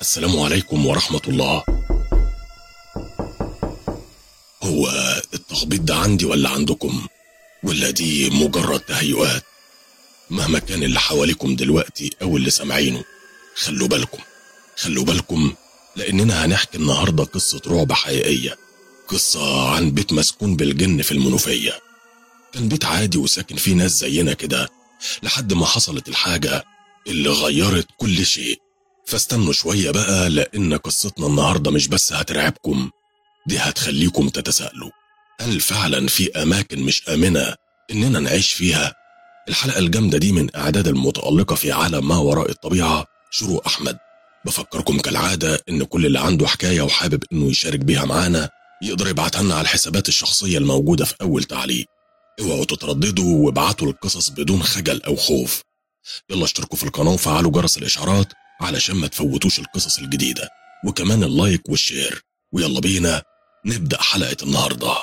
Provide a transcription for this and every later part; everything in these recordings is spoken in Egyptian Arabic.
السلام عليكم ورحمة الله هو التخبيط ده عندي ولا عندكم ولا دي مجرد تهيؤات مهما كان اللي حواليكم دلوقتي أو اللي سامعينه خلوا بالكم خلوا بالكم لأننا هنحكي النهاردة قصة رعب حقيقية قصة عن بيت مسكون بالجن في المنوفية كان بيت عادي وساكن فيه ناس زينا كده لحد ما حصلت الحاجة اللي غيرت كل شيء فاستنوا شوية بقى لأن قصتنا النهاردة مش بس هترعبكم دي هتخليكم تتساءلوا هل فعلا في أماكن مش آمنة إننا نعيش فيها؟ الحلقة الجامدة دي من أعداد المتألقة في عالم ما وراء الطبيعة شروق أحمد بفكركم كالعادة إن كل اللي عنده حكاية وحابب إنه يشارك بيها معانا يقدر يبعتها لنا على الحسابات الشخصية الموجودة في أول تعليق اوعوا تترددوا وابعتوا القصص بدون خجل أو خوف يلا اشتركوا في القناة وفعلوا جرس الإشعارات علشان ما تفوتوش القصص الجديدة وكمان اللايك والشير ويلا بينا نبدأ حلقة النهاردة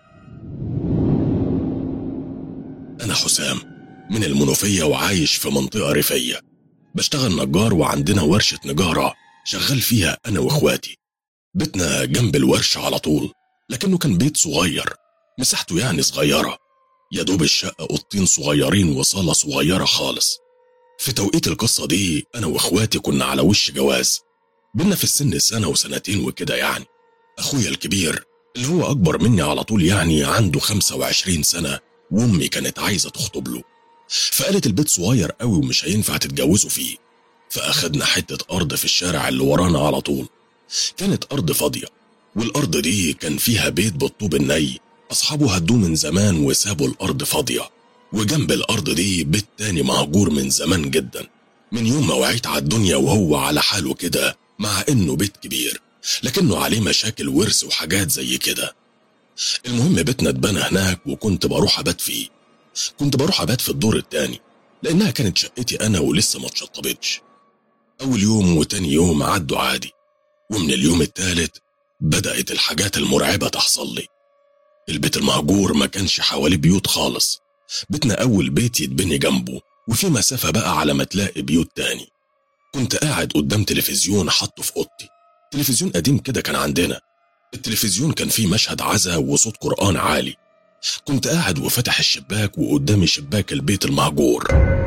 أنا حسام من المنوفية وعايش في منطقة ريفية بشتغل نجار وعندنا ورشة نجارة شغال فيها أنا وإخواتي بيتنا جنب الورشة على طول لكنه كان بيت صغير مساحته يعني صغيرة يا دوب الشقة أوضتين صغيرين وصالة صغيرة خالص في توقيت القصة دي أنا وإخواتي كنا على وش جواز بينا في السن سنة وسنتين وكده يعني أخويا الكبير اللي هو أكبر مني على طول يعني عنده 25 سنة وأمي كانت عايزة تخطب له فقالت البيت صغير قوي ومش هينفع تتجوزوا فيه فأخدنا حتة أرض في الشارع اللي ورانا على طول كانت أرض فاضية والأرض دي كان فيها بيت بالطوب الني أصحابه هدوه من زمان وسابوا الأرض فاضية وجنب الأرض دي بيت تاني مهجور من زمان جدا من يوم ما وعيت على الدنيا وهو على حاله كده مع إنه بيت كبير لكنه عليه مشاكل ورث وحاجات زي كده المهم بيتنا اتبنى هناك وكنت بروح أبات فيه كنت بروح أبات في الدور التاني لأنها كانت شقتي أنا ولسه ما اتشطبتش أول يوم وتاني يوم عدوا عادي ومن اليوم التالت بدأت الحاجات المرعبة تحصل لي البيت المهجور ما كانش حواليه بيوت خالص بيتنا أول بيت يتبني جنبه وفي مسافة بقى على ما تلاقي بيوت تاني كنت قاعد قدام تلفزيون حاطه في أوضتي تلفزيون قديم كده كان عندنا التلفزيون كان فيه مشهد عزا وصوت قرآن عالي كنت قاعد وفتح الشباك وقدامي شباك البيت المهجور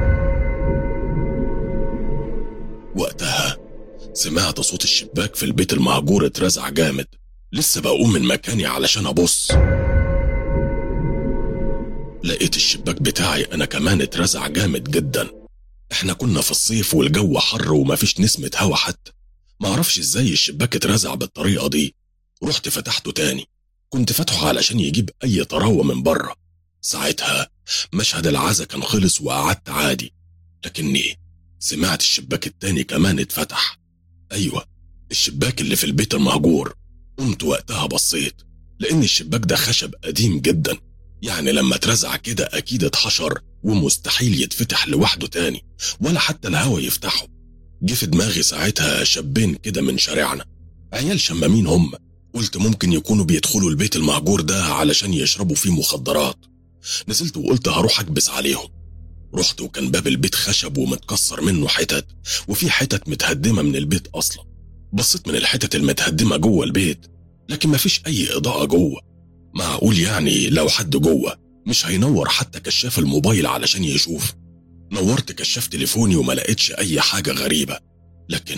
وقتها سمعت صوت الشباك في البيت المهجور اترزع جامد لسه بقوم من مكاني علشان ابص لقيت الشباك بتاعي انا كمان اترزع جامد جدا احنا كنا في الصيف والجو حر ومفيش نسمة هوا حتى معرفش ازاي الشباك اترزع بالطريقة دي رحت فتحته تاني كنت فاتحه علشان يجيب اي طراوة من بره ساعتها مشهد العزا كان خلص وقعدت عادي لكني سمعت الشباك التاني كمان اتفتح ايوه الشباك اللي في البيت المهجور قمت وقتها بصيت لان الشباك ده خشب قديم جدا يعني لما اترزع كده اكيد اتحشر ومستحيل يتفتح لوحده تاني ولا حتى الهوا يفتحه جه في دماغي ساعتها شابين كده من شارعنا عيال شمامين هم قلت ممكن يكونوا بيدخلوا البيت المهجور ده علشان يشربوا فيه مخدرات نزلت وقلت هروح اكبس عليهم رحت وكان باب البيت خشب ومتكسر منه حتت وفي حتت متهدمة من البيت أصلا بصيت من الحتت المتهدمة جوه البيت لكن مفيش أي إضاءة جوه معقول يعني لو حد جوه مش هينور حتى كشاف الموبايل علشان يشوف نورت كشاف تليفوني وما لقيتش أي حاجة غريبة لكن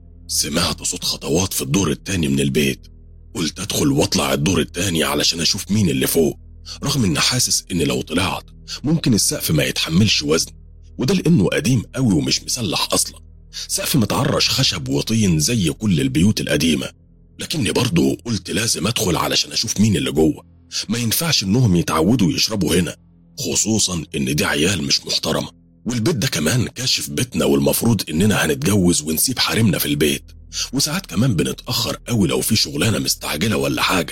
سمعت صوت خطوات في الدور التاني من البيت قلت أدخل وأطلع الدور التاني علشان أشوف مين اللي فوق رغم إن حاسس إن لو طلعت ممكن السقف ما يتحملش وزن وده لأنه قديم قوي ومش مسلح أصلا سقف متعرش خشب وطين زي كل البيوت القديمة لكني برضه قلت لازم أدخل علشان أشوف مين اللي جوه ما ينفعش إنهم يتعودوا يشربوا هنا خصوصا إن دي عيال مش محترمة والبيت ده كمان كاشف بيتنا والمفروض إننا هنتجوز ونسيب حريمنا في البيت وساعات كمان بنتأخر قوي لو في شغلانة مستعجلة ولا حاجة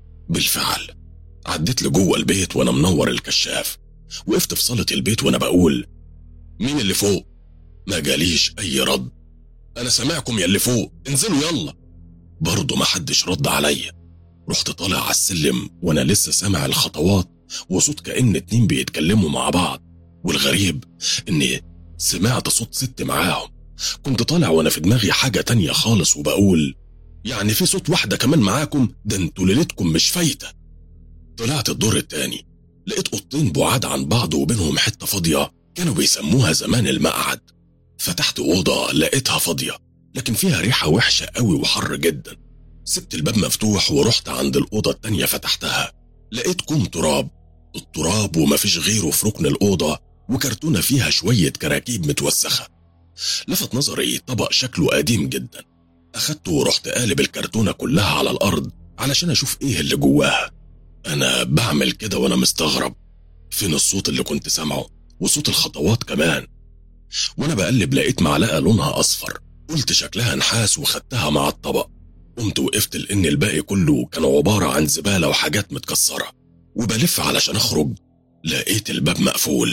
بالفعل عديت لجوه البيت وانا منور الكشاف وقفت في صالة البيت وانا بقول مين اللي فوق ما جاليش اي رد انا سامعكم يا اللي فوق انزلوا يلا برضه ما حدش رد عليا رحت طالع على السلم وانا لسه سامع الخطوات وصوت كأن اتنين بيتكلموا مع بعض والغريب اني سمعت صوت ست معاهم كنت طالع وانا في دماغي حاجة تانية خالص وبقول يعني في صوت واحدة كمان معاكم ده انتوا ليلتكم مش فايتة طلعت الدور التاني لقيت اوضتين بعاد عن بعض وبينهم حتة فاضية كانوا بيسموها زمان المقعد فتحت أوضة لقيتها فاضية لكن فيها ريحة وحشة قوي وحر جدا سبت الباب مفتوح ورحت عند الأوضة التانية فتحتها لقيت كوم تراب التراب ومفيش غيره في ركن الأوضة وكرتونة فيها شوية كراكيب متوسخة لفت نظري طبق شكله قديم جدا أخدته ورحت قالب الكرتونة كلها على الأرض علشان أشوف إيه اللي جواها أنا بعمل كده وأنا مستغرب فين الصوت اللي كنت سامعه وصوت الخطوات كمان وأنا بقلب لقيت معلقة لونها أصفر قلت شكلها نحاس وخدتها مع الطبق قمت وقفت لأن الباقي كله كان عبارة عن زبالة وحاجات متكسرة وبلف علشان أخرج لقيت الباب مقفول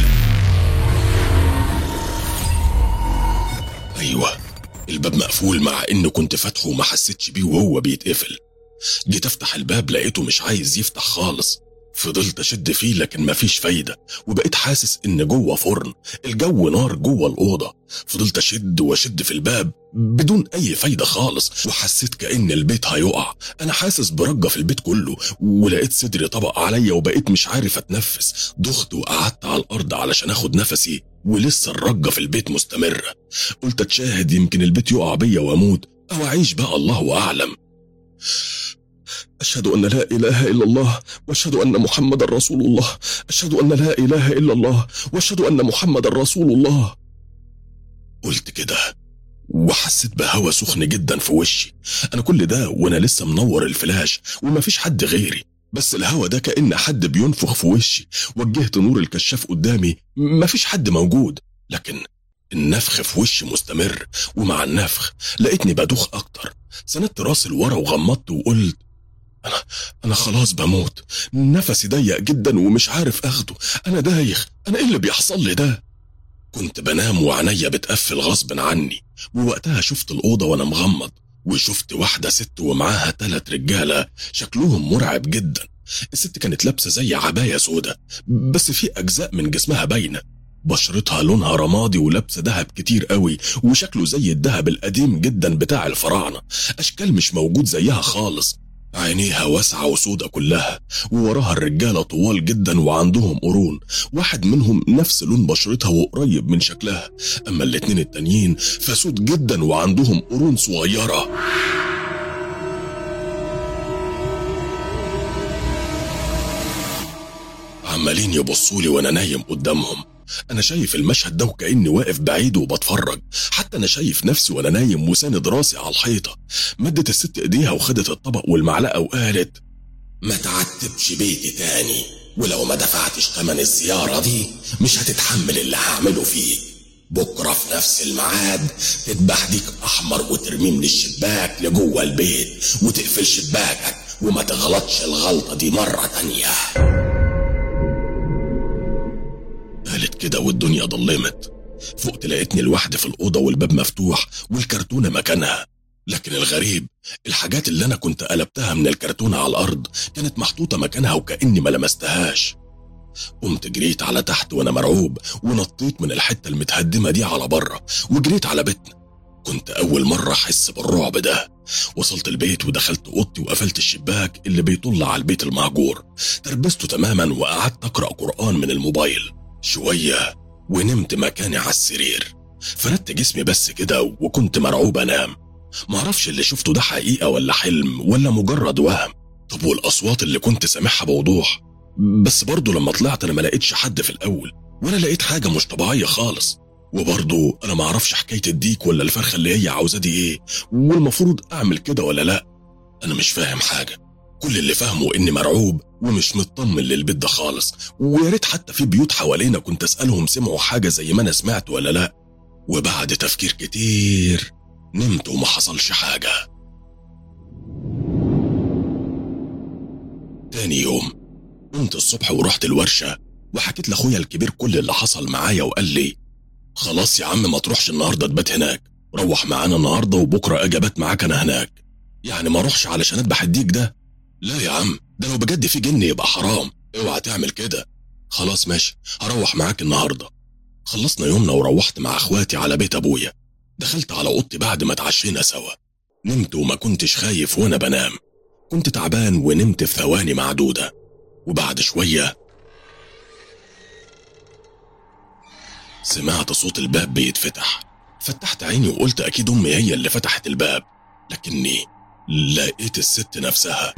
أيوة الباب مقفول مع إنه كنت فاتحه وما حسيتش بيه وهو بيتقفل جيت أفتح الباب لقيته مش عايز يفتح خالص فضلت أشد فيه لكن مفيش فايدة وبقيت حاسس إن جوه فرن الجو نار جوه الأوضة فضلت أشد وأشد في الباب بدون أي فايدة خالص وحسيت كأن البيت هيقع أنا حاسس برجة في البيت كله ولقيت صدري طبق عليا وبقيت مش عارف أتنفس دخت وقعدت على الأرض علشان أخد نفسي ولسه الرجة في البيت مستمرة قلت أتشاهد يمكن البيت يقع بيا وأموت أو أعيش بقى الله أعلم أشهد أن لا إله إلا الله وأشهد أن محمد رسول الله أشهد أن لا إله إلا الله وأشهد أن محمد رسول الله قلت كده وحسيت بهوا سخن جدا في وشي أنا كل ده وأنا لسه منور الفلاش ومفيش حد غيري بس الهوا ده كأن حد بينفخ في وشي وجهت نور الكشاف قدامي مفيش حد موجود لكن النفخ في وشي مستمر ومع النفخ لقيتني بدوخ أكتر سندت راسي لورا وغمضت وقلت أنا أنا خلاص بموت نفسي ضيق جدا ومش عارف أخده أنا دايخ أنا إيه اللي بيحصل لي ده كنت بنام وعينيا بتقفل غصب عني ووقتها شفت الأوضة وأنا مغمض وشفت واحدة ست ومعاها تلات رجالة شكلهم مرعب جدا الست كانت لابسة زي عباية سودة بس في أجزاء من جسمها باينة بشرتها لونها رمادي ولابسة دهب كتير قوي وشكله زي الدهب القديم جدا بتاع الفراعنة أشكال مش موجود زيها خالص عينيها واسعة وسودة كلها ووراها الرجالة طوال جدا وعندهم قرون واحد منهم نفس لون بشرتها وقريب من شكلها أما الاتنين التانيين فسود جدا وعندهم قرون صغيرة عمالين يبصولي وانا نايم قدامهم انا شايف المشهد ده وكاني واقف بعيد وبتفرج حتى انا شايف نفسي وانا نايم وساند راسي على الحيطه مدت الست ايديها وخدت الطبق والمعلقه وقالت ما تعتبش بيتي تاني ولو ما دفعتش تمن الزياره دي مش هتتحمل اللي هعمله فيك بكره في نفس الميعاد تذبح ديك احمر وترميه من الشباك لجوه البيت وتقفل شباكك وما تغلطش الغلطه دي مره تانيه قالت كده والدنيا ضلمت فقت لقيتني لوحدي في الأوضة والباب مفتوح والكرتونة مكانها لكن الغريب الحاجات اللي أنا كنت قلبتها من الكرتونة على الأرض كانت محطوطة مكانها وكأني ما لمستهاش قمت جريت على تحت وأنا مرعوب ونطيت من الحتة المتهدمة دي على بره وجريت على بيتنا كنت أول مرة أحس بالرعب ده وصلت البيت ودخلت أوضتي وقفلت الشباك اللي بيطل على البيت المهجور تربسته تماما وقعدت أقرأ قرآن من الموبايل شوية ونمت مكاني على السرير فردت جسمي بس كده وكنت مرعوب انام معرفش اللي شفته ده حقيقة ولا حلم ولا مجرد وهم طب والأصوات اللي كنت سامعها بوضوح بس برضه لما طلعت أنا ما لقيتش حد في الأول ولا لقيت حاجة مش طبيعية خالص وبرضه أنا معرفش حكاية الديك ولا الفرخة اللي هي عاوزة دي إيه والمفروض أعمل كده ولا لأ أنا مش فاهم حاجة كل اللي فاهمه اني مرعوب ومش مطمن للبيت ده خالص ويا ريت حتى في بيوت حوالينا كنت اسالهم سمعوا حاجه زي ما انا سمعت ولا لا وبعد تفكير كتير نمت وما حصلش حاجه تاني يوم قمت الصبح ورحت الورشه وحكيت لاخويا الكبير كل اللي حصل معايا وقال لي خلاص يا عم ما تروحش النهارده تبات هناك روح معانا النهارده وبكره اجي ابات معاك انا هناك يعني ما اروحش علشان اذبح الديك ده لا يا عم ده لو بجد في جن يبقى حرام اوعى تعمل كده خلاص ماشي هروح معاك النهارده خلصنا يومنا وروحت مع اخواتي على بيت ابويا دخلت على اوضتي بعد ما اتعشينا سوا نمت وما كنتش خايف وانا بنام كنت تعبان ونمت في ثواني معدودة وبعد شوية سمعت صوت الباب بيتفتح فتحت عيني وقلت أكيد أمي هي اللي فتحت الباب لكني لقيت الست نفسها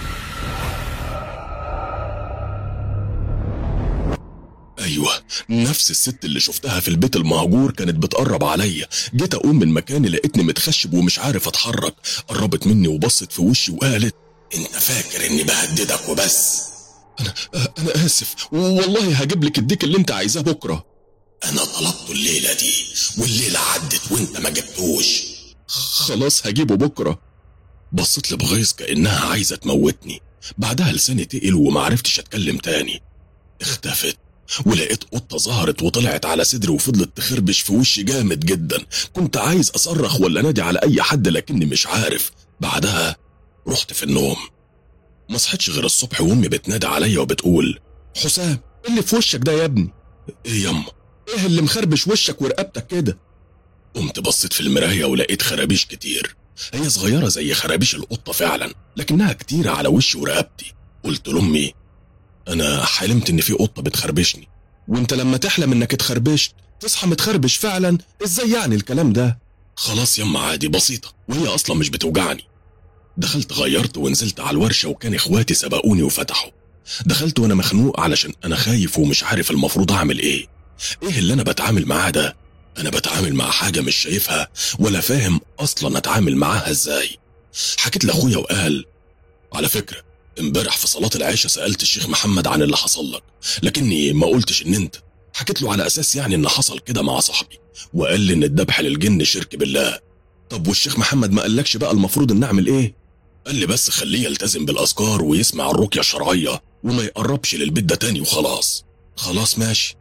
أيوة نفس الست اللي شفتها في البيت المهجور كانت بتقرب عليا جيت أقوم من مكاني لقيتني متخشب ومش عارف أتحرك قربت مني وبصت في وشي وقالت أنت فاكر إني بهددك وبس أنا أنا آسف والله هجيب لك الديك اللي أنت عايزاه بكرة أنا طلبته الليلة دي والليلة عدت وأنت ما جبتوش خلاص هجيبه بكرة بصيت لي بغيظ كأنها عايزة تموتني بعدها لساني تقل ومعرفتش أتكلم تاني اختفت ولقيت قطة ظهرت وطلعت على صدري وفضلت تخربش في وشي جامد جدا كنت عايز أصرخ ولا نادي على أي حد لكني مش عارف بعدها رحت في النوم ما صحيتش غير الصبح وامي بتنادي عليا وبتقول حسام إيه اللي في وشك ده يا ابني ايه يما ايه اللي مخربش وشك ورقبتك كده قمت بصيت في المراية ولقيت خرابيش كتير هي صغيرة زي خرابيش القطة فعلا لكنها كتيرة على وشي ورقبتي قلت لأمي أنا حلمت إن في قطة بتخربشني وأنت لما تحلم إنك اتخربشت تصحى متخربش فعلا إزاي يعني الكلام ده خلاص يما عادي بسيطة وهي أصلا مش بتوجعني دخلت غيرت ونزلت على الورشة وكان إخواتي سبقوني وفتحوا دخلت وأنا مخنوق علشان أنا خايف ومش عارف المفروض أعمل إيه إيه اللي أنا بتعامل معاه ده أنا بتعامل مع حاجة مش شايفها ولا فاهم أصلا أتعامل معاها إزاي حكيت لأخويا وقال على فكرة امبارح في صلاة العشاء سألت الشيخ محمد عن اللي حصل لك لكني ما قلتش إن أنت حكيت له على أساس يعني إن حصل كده مع صاحبي وقال لي إن الذبح للجن شرك بالله طب والشيخ محمد ما قالكش بقى المفروض إن أعمل إيه؟ قال لي بس خليه يلتزم بالأذكار ويسمع الرقية الشرعية وما يقربش للبيت ده تاني وخلاص خلاص ماشي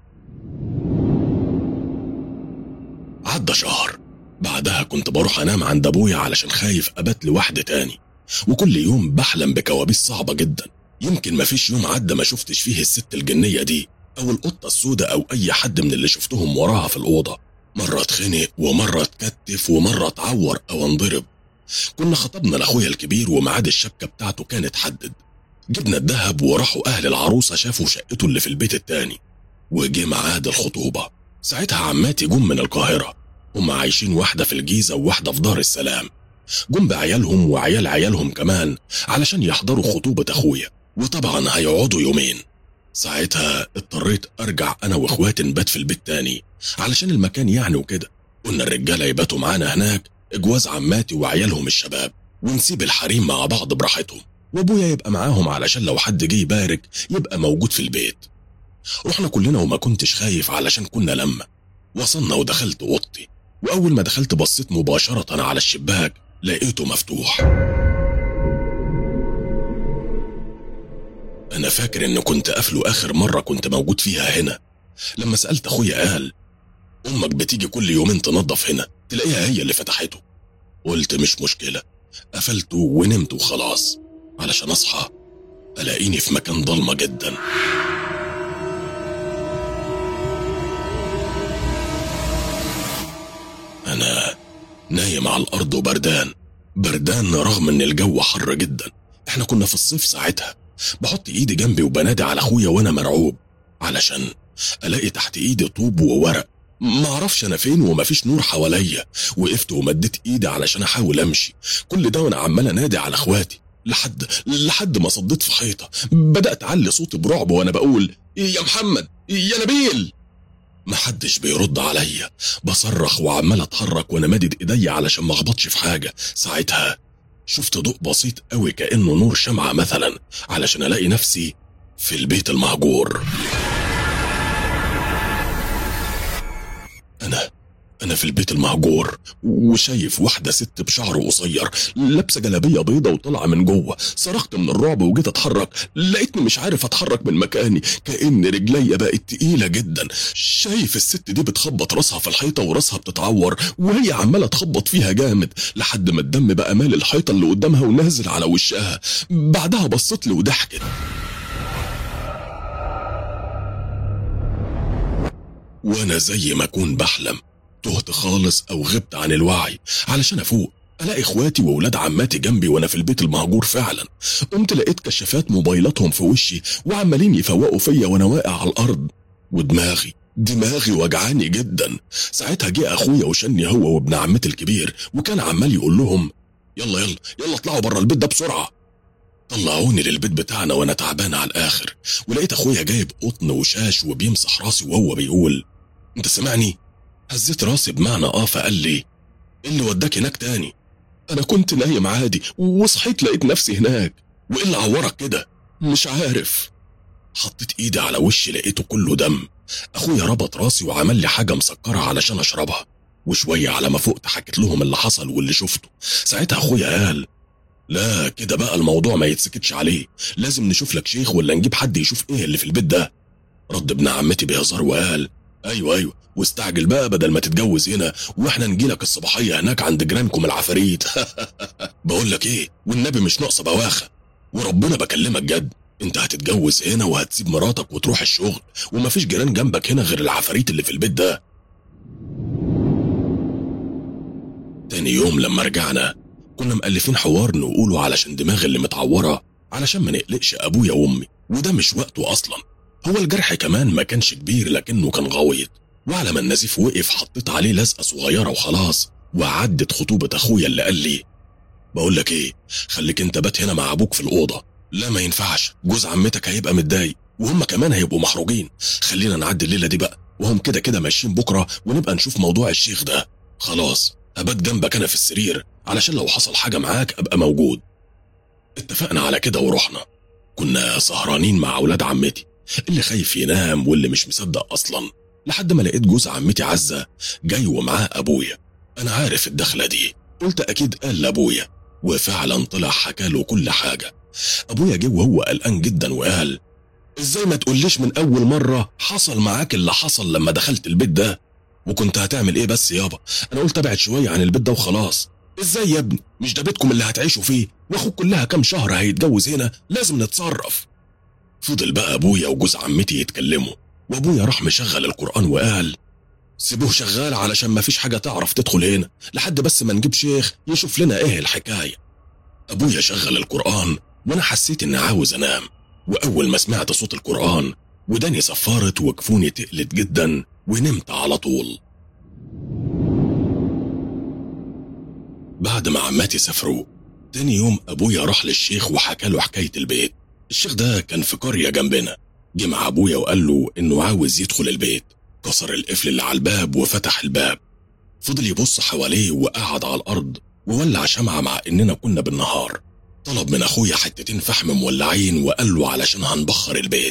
عدى شهر بعدها كنت بروح انام عند ابويا علشان خايف ابات لوحدي تاني وكل يوم بحلم بكوابيس صعبة جدا يمكن مفيش يوم عدى ما شفتش فيه الست الجنية دي او القطة السوداء او اي حد من اللي شفتهم وراها في الأوضة مرة اتخنق ومرة اتكتف ومرة اتعور او انضرب كنا خطبنا لاخويا الكبير وميعاد الشبكة بتاعته كان اتحدد جبنا الذهب وراحوا اهل العروسة شافوا شقته اللي في البيت التاني وجه ميعاد الخطوبة ساعتها عماتي جم من القاهرة هم عايشين واحدة في الجيزة وواحدة في دار السلام جم بعيالهم وعيال عيالهم كمان علشان يحضروا خطوبة أخويا وطبعا هيقعدوا يومين ساعتها اضطريت أرجع أنا وإخواتي نبات في البيت تاني علشان المكان يعني وكده قلنا الرجالة يباتوا معانا هناك إجواز عماتي وعيالهم الشباب ونسيب الحريم مع بعض براحتهم وابويا يبقى معاهم علشان لو حد جه يبارك يبقى موجود في البيت رحنا كلنا وما كنتش خايف علشان كنا لما وصلنا ودخلت اوضتي واول ما دخلت بصيت مباشره على الشباك لقيته مفتوح انا فاكر ان كنت قافله اخر مره كنت موجود فيها هنا لما سالت اخويا قال امك بتيجي كل يومين تنظف هنا تلاقيها هي اللي فتحته قلت مش مشكله قفلته ونمت وخلاص علشان اصحى الاقيني في مكان ضلمه جدا أنا نايم على الأرض وبردان بردان رغم إن الجو حر جدا إحنا كنا في الصيف ساعتها بحط إيدي جنبي وبنادي على أخويا وأنا مرعوب علشان ألاقي تحت إيدي طوب وورق معرفش أنا فين ومفيش نور حواليا وقفت ومديت إيدي علشان أحاول أمشي كل ده وأنا عمال أنادي على إخواتي لحد لحد ما صديت في حيطة بدأت أعلي صوتي برعب وأنا بقول يا محمد يا نبيل محدش بيرد عليا بصرخ وعمال اتحرك وانا مادد ايديا علشان ما اخبطش في حاجه ساعتها شفت ضوء بسيط قوي كانه نور شمعه مثلا علشان الاقي نفسي في البيت المهجور انا انا في البيت المهجور وشايف واحده ست بشعر قصير لابسه جلابيه بيضه وطالعه من جوه صرخت من الرعب وجيت اتحرك لقيتني مش عارف اتحرك من مكاني كان رجليا بقت تقيله جدا شايف الست دي بتخبط راسها في الحيطه وراسها بتتعور وهي عماله تخبط فيها جامد لحد ما الدم بقى مال الحيطه اللي قدامها ونازل على وشها بعدها بصت لي وضحكت وانا زي ما اكون بحلم تهت خالص او غبت عن الوعي علشان افوق الاقي اخواتي واولاد عماتي جنبي وانا في البيت المهجور فعلا قمت لقيت كشافات موبايلاتهم في وشي وعمالين يفوقوا فيا وانا واقع على الارض ودماغي دماغي وجعاني جدا ساعتها جه اخويا وشني هو وابن عمتي الكبير وكان عمال يقول لهم يلا يلا يلا اطلعوا بره البيت ده بسرعه طلعوني للبيت بتاعنا وانا تعبان على الاخر ولقيت اخويا جايب قطن وشاش وبيمسح راسي وهو بيقول انت سامعني هزيت راسي بمعنى اه فقال لي ايه اللي وداك هناك تاني انا كنت نايم عادي وصحيت لقيت نفسي هناك وايه اللي عورك كده مش عارف حطيت ايدي على وشي لقيته كله دم اخويا ربط راسي وعمل لي حاجه مسكره علشان اشربها وشويه على ما فقت حكيت لهم اللي حصل واللي شفته ساعتها اخويا قال لا كده بقى الموضوع ما يتسكتش عليه لازم نشوف لك شيخ ولا نجيب حد يشوف ايه اللي في البيت ده رد ابن عمتي بهزار وقال ايوه ايوه واستعجل بقى بدل ما تتجوز هنا واحنا نجيلك الصباحيه هناك عند جيرانكم العفاريت بقول لك ايه والنبي مش ناقصه بواخه وربنا بكلمك جد انت هتتجوز هنا وهتسيب مراتك وتروح الشغل ومفيش جيران جنبك هنا غير العفاريت اللي في البيت ده تاني يوم لما رجعنا كنا مألفين حوار نقوله علشان دماغي اللي متعورة علشان ما نقلقش أبويا وأمي وده مش وقته أصلا هو الجرح كمان ما كانش كبير لكنه كان غويط وعلى ما النزيف وقف حطيت عليه لزقة صغيرة وخلاص وعدت خطوبة أخويا اللي قال لي بقول لك إيه خليك أنت بات هنا مع أبوك في الأوضة لا ما ينفعش جوز عمتك هيبقى متضايق وهم كمان هيبقوا محروجين خلينا نعدي الليلة دي بقى وهم كده كده ماشيين بكرة ونبقى نشوف موضوع الشيخ ده خلاص أبات جنبك أنا في السرير علشان لو حصل حاجة معاك أبقى موجود اتفقنا على كده ورحنا كنا سهرانين مع أولاد عمتي اللي خايف ينام واللي مش مصدق أصلا لحد ما لقيت جوز عمتي عزة جاي ومعاه أبويا أنا عارف الدخلة دي قلت أكيد قال لأبويا وفعلا طلع حكاله كل حاجة أبويا جه وهو قلقان جدا وقال ازاي ما تقوليش من أول مرة حصل معاك اللي حصل لما دخلت البيت ده وكنت هتعمل ايه بس يابا انا قلت ابعد شويه عن البيت ده وخلاص ازاي يا ابني مش ده بيتكم اللي هتعيشوا فيه واخوك كلها كام شهر هيتجوز هنا لازم نتصرف فضل بقى ابويا وجوز عمتي يتكلموا وابويا راح مشغل القران وقال سيبوه شغال علشان ما فيش حاجه تعرف تدخل هنا لحد بس ما نجيب شيخ يشوف لنا ايه الحكايه ابويا شغل القران وانا حسيت اني عاوز انام واول ما سمعت صوت القران وداني صفارت وجفوني تقلت جدا ونمت على طول بعد ما عماتي سافروا تاني يوم ابويا راح للشيخ وحكى له حكايه البيت الشيخ ده كان في قريه جنبنا جه مع ابويا وقال له انه عاوز يدخل البيت كسر القفل اللي على الباب وفتح الباب فضل يبص حواليه وقعد على الارض وولع شمعة مع اننا كنا بالنهار طلب من اخويا حتتين فحم مولعين وقال له علشان هنبخر البيت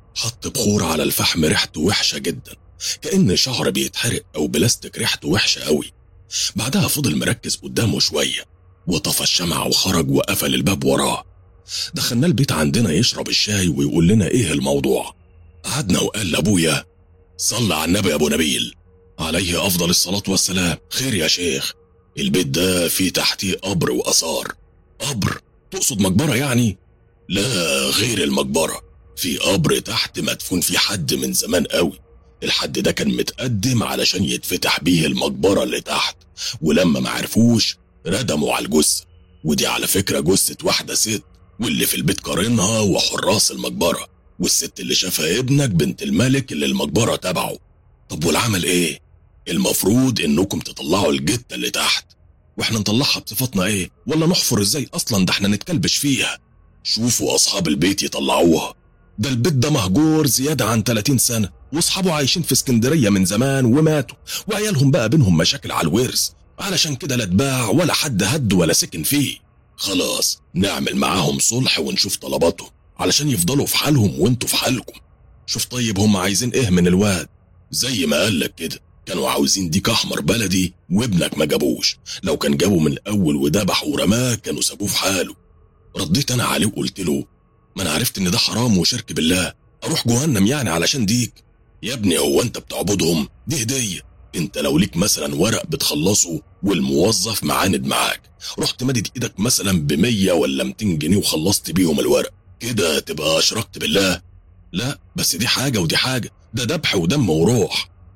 حط بخور على الفحم ريحته وحشه جدا كأن شعر بيتحرق أو بلاستيك ريحته وحشة قوي بعدها فضل مركز قدامه شوية وطفى الشمعة وخرج وقفل الباب وراه دخلنا البيت عندنا يشرب الشاي ويقول لنا ايه الموضوع قعدنا وقال لابويا صلى على النبي يا ابو نبيل عليه افضل الصلاة والسلام خير يا شيخ البيت ده فيه تحتيه قبر واثار قبر تقصد مقبرة يعني لا غير المقبرة في قبر تحت مدفون فيه حد من زمان قوي الحد ده كان متقدم علشان يتفتح بيه المقبرة اللي تحت ولما ما عرفوش ردموا على الجثة ودي على فكرة جثة واحدة ست واللي في البيت قارنها وحراس المقبرة والست اللي شافها ابنك بنت الملك اللي المقبرة تبعه طب والعمل ايه؟ المفروض انكم تطلعوا الجتة اللي تحت واحنا نطلعها بصفتنا ايه؟ ولا نحفر ازاي اصلا ده احنا نتكلبش فيها شوفوا اصحاب البيت يطلعوها ده البيت ده مهجور زيادة عن 30 سنة واصحابه عايشين في اسكندرية من زمان وماتوا وعيالهم بقى بينهم مشاكل على الورث علشان كده لا اتباع ولا حد هد ولا سكن فيه خلاص نعمل معاهم صلح ونشوف طلباتهم علشان يفضلوا في حالهم وانتوا في حالكم شوف طيب هم عايزين ايه من الواد زي ما قالك كده كانوا عاوزين ديك احمر بلدي وابنك ما جابوش لو كان جابه من الاول وذبح ورماه كانوا سابوه في حاله رديت انا عليه وقلت له ما انا عرفت ان ده حرام وشرك بالله اروح جهنم يعني علشان ديك يا ابني هو انت بتعبدهم دي هديه انت لو ليك مثلا ورق بتخلصه والموظف معاند معاك رحت مدد ايدك مثلا بمية ولا 200 جنيه وخلصت بيهم الورق كده تبقى اشركت بالله لا بس دي حاجة ودي حاجة ده ذبح ودم وروح